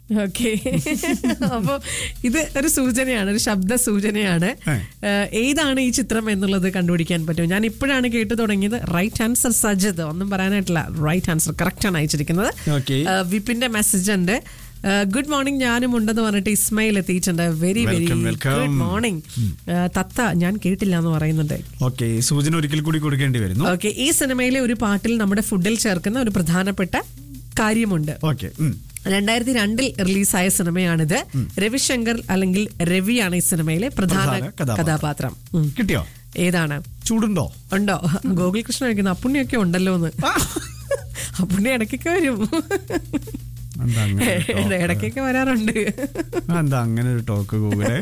Okay അപ്പൊ ഇത് ഒരു സൂചനയാണ് ഒരു ശബ്ദ സൂചനയാണ് ഏ. ഏഹ്, ഏതാണ് ഈ ചിത്രം എന്നുള്ളത് കണ്ടുപിടിക്കാൻ പറ്റും ഞാൻ ഇപ്പോഴാണ് കേട്ടു തുടങ്ങിയത് റൈറ്റ് ആൻസർ സജത് ഒന്നും പറയാനായിട്ടില്ല റൈറ്റ് ആൻസർ കറക്റ്റ് ആണ് അയച്ചിരിക്കുന്നത് ഓക്കെ ഏഹ്, വിപിന്റെ മെസ്സേജ് ഉണ്ട് ഗുഡ് മോർണിംഗ് ഞാനും ഉണ്ടെന്ന് പറഞ്ഞിട്ട് ഇസ്മയിൽ എത്തിയിട്ടുണ്ട് very very Welcome, welcome. Good morning തത്ത ഞാൻ കേട്ടില്ല എന്ന് പറയുന്നുണ്ട് ഓക്കെ സൂചന ഒരിക്കൽ കൂടി കൊടുക്കേണ്ടി വരുന്നു ഓക്കെ ഈ സിനിമയിലെ ഒരു പാട്ടിൽ നമ്മുടെ ഫുഡിൽ ചേർക്കുന്ന ഒരു പ്രധാനപ്പെട്ട കാര്യമുണ്ട് ഓക്കെ രണ്ടായിരത്തി രണ്ടിൽ റിലീസായ സിനിമയാണിത് രവിശങ്കർ അല്ലെങ്കിൽ രവിയാണ് ഈ സിനിമയിലെ പ്രധാന പ്രധാന കഥാപാത്രം. കഥാപാത്രം ഉം. കിട്ടിയോ ഏതാണ് ചൂടുണ്ടോ ഉണ്ടോ ഗോകുൽ കൃഷ്ണ ചോദിക്കുന്നു അപ്പുണ്ണിയൊക്കെ ഉണ്ടല്ലോ എന്ന് അപ്പുണ്ണി ഇടയ്ക്കൊക്കെ വരും എന്താ അങ്ങനെ ഒരു talk? ഇടയ്ക്കൊക്കെ വരാറുണ്ട് എന്താ അങ്ങനെ ഒരു ടോക്ക് ഗൂഗിളെ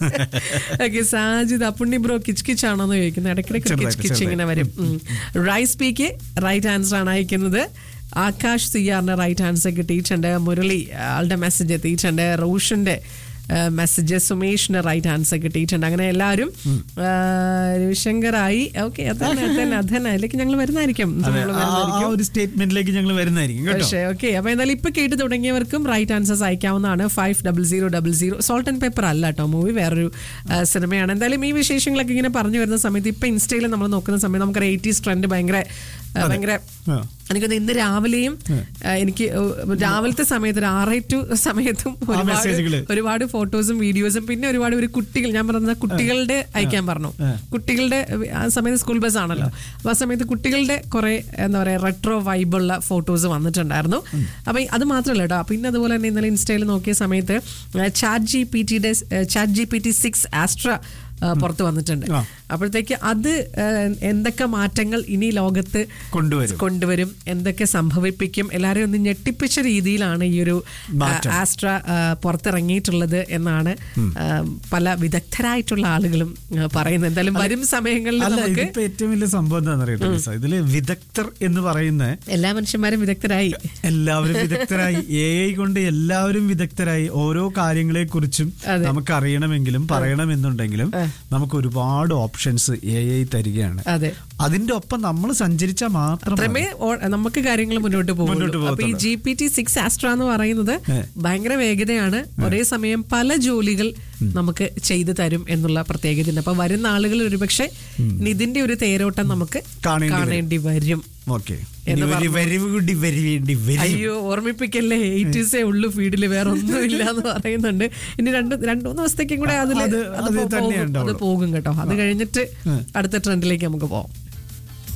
ഓക്കെ സാജിദ് അപ്പുണ്ണി ബ്രോ കിച്ച് കിച്ച് ആണോ എന്ന് ചോദിക്കുന്നത് ഇടയ്ക്കിടയ്ക്ക് കിച്ച് ചെറുതായിട്ട്, കിച്ച് ഇങ്ങനെ വരും റൈസ് പീക്ക് റൈറ്റ് ആൻസർ ആണ് അയക്കുന്നത് ആകാശ് സിയാറിന്റെ റൈറ്റ് ആൻസർ കിട്ടിയിട്ടുണ്ട് മുരളി ആളുടെ മെസ്സേജ് എത്തിയിട്ടുണ്ട് റോഷന്റെ മെസ്സേജ് സുമേഷിന്റെ റൈറ്റ് ആൻസർ കിട്ടിയിട്ടുണ്ട് അങ്ങനെ എല്ലാവരും ആ, രവിശങ്കറായി ഓക്കെ അത് തന്നെ അത് തന്നെ അത് തന്നെ അതിലേക്ക് ഞങ്ങൾ വരുന്നതായിരിക്കും അതെ നമ്മള് ആ- ആ വരുന്നതായിരിക്കും. ഒരു സ്റ്റേറ്റ്മെന്റിലേക്ക് ഞങ്ങൾ വരുന്നതായിരിക്കും കേട്ടോ പക്ഷേ ഓക്കെ അപ്പൊ എന്തായാലും ഇപ്പൊ കേട്ട് തുടങ്ങിയവർക്കും റൈറ്റ് ആൻസേഴ്സ് അയക്കാവുന്നതാണ് five double zero double zero salt and pepper അല്ല കേട്ടോ മൂവി വേറൊരു ആ, സിനിമയാണ് എന്തായാലും ഈ വിശേഷങ്ങളൊക്കെ ഇങ്ങനെ പറഞ്ഞു വരുന്ന സമയത്ത് ഇപ്പൊ ഇൻസ്റ്റയിൽ നമ്മൾ നോക്കുന്ന സമയത്ത് നമുക്ക് എയ്റ്റീസ് ട്രെൻഡ് ഭയങ്കര ആ, ഭയങ്കര ആ. എനിക്കൊന്ന് ഇന്ന് രാവിലെയും ആ, എനിക്ക് ഏഹ്, രാവിലത്തെ സമയത്ത് ഒരു ആറ് ടു സമയത്തും ഒരുപാട് മെസ്സേജുകള്. ഒരുപാട് ഫോട്ടോസും വീഡിയോസും പിന്നെ ഒരുപാട് ഒരു കുട്ടികൾ ഞാൻ പറഞ്ഞ കുട്ടികളുടെ അയക്കാൻ പറഞ്ഞു ആ. കുട്ടികളുടെ ആ സമയത്ത് സ്കൂൾ ബസ് ആണല്ലോ അപ്പൊ ആ സമയത്ത് കുട്ടികളുടെ കുറെ എന്താ പറയാ റെട്രോ വൈബുള്ള ഫോട്ടോസ് വന്നിട്ടുണ്ടായിരുന്നു അപ്പൊ ഈ- അത് മാത്രമല്ല കേട്ടോ പിന്നെ അതുപോലെ തന്നെ ഇന്നലെ ഇൻസ്റ്റയിൽ നോക്കിയ സമയത്ത് ചാറ്റ് ജി പി ടിയുടെ chat G P T six ആസ്ട്ര പുറത്ത് വന്നിട്ടുണ്ട് ആ. അപ്പോഴത്തേക്ക് അത് ആ, എന്തൊക്കെ മാറ്റങ്ങൾ ഇനി ലോകത്ത് കൊണ്ടുവരും കൊണ്ടുവരും എന്തൊക്കെ സംഭവിപ്പിക്കും എല്ലാവരെയും ഒന്ന് ഞെട്ടിപ്പിച്ച രീതിയിലാണ് ഈ ഒരു മാറ്റം. ആ, ആസ്ട്ര ആ, പുറത്തിറങ്ങിയിട്ടുള്ളത് എന്നാണ് ആ, പല വിദഗ്ധരായിട്ടുള്ള ആളുകളും ആ, പറയുന്നത് എന്തായാലും വരും സമയങ്ങളിൽ അല്ല നമുക്ക് ഇതിപ്പോ ഏറ്റവും വലിയ സംഭവം എന്താണെന്ന് അറിയട്ടെ ലിസ? ഇതില് വിദഗ്ധർ എന്ന് പറയുന്ന എല്ലാ മനുഷ്യന്മാരും വിദഗ്ധരായി എല്ലാവരും വിദഗ്ധരായി എ ഐ കൊണ്ട് എല്ലാവരും വിദഗ്ധരായി ഓരോ കാര്യങ്ങളെ കുറിച്ചും അതെ. നമുക്ക് അറിയണമെങ്കിലും പറയണമെന്നുണ്ടെങ്കിലും നമുക്ക് ഒരുപാട് ഓപ്ഷൻസ് എ ഐ തരികയാണ് അതെ അതിന്റെ ഒപ്പം നമ്മൾ സഞ്ചരിച്ചാൽ മാത്രം അത്രമേ ഓ- നമുക്ക് കാര്യങ്ങൾ മുന്നോട്ട് പോകും മുന്നോട്ട് അപ്പൊ ഈ പോകത്തുള്ളൂ. ജി പി ടി സിക്സ് ആസ്ട്ര എന്ന് പറയുന്നത് ഏ. ഭയങ്കര വേഗതയാണ് ഒരേ സമയം പല ജോലികൾ നമുക്ക് ചെയ്തു തരും എന്നുള്ള പ്രത്യേകതയുണ്ട് അപ്പൊ വരുന്ന ആളുകൾ ഒരുപക്ഷെ ഇതിന്റെ ഒരു തേരോട്ടം നമുക്ക് കാണേണ്ടി വരും. കാണേണ്ടി വരും ഓക്കെ എന്ന് പറഞ്ഞു. വരവ് കൂടി വരവേണ്ടി വരും അയ്യോ ഓർമ്മിപ്പിക്കല്ലേ എയ്റ്റീസേ ഉള്ളു ഫീഡിൽ വേറെ ഒന്നും ഇല്ല എന്ന് പറയുന്നുണ്ട് ഇനി രണ്ട് രണ്ടു മൂന്ന് ദിവസത്തേക്കും കൂടെ അതിൽ അത് അത് അത് പോ- തന്നെ പോകും. അത് ഉണ്ടാവുള്ളൂ. പോകും കേട്ടോ അത് കഴിഞ്ഞിട്ട് അടുത്ത ട്രെൻഡിലേക്ക് നമുക്ക് പോകാം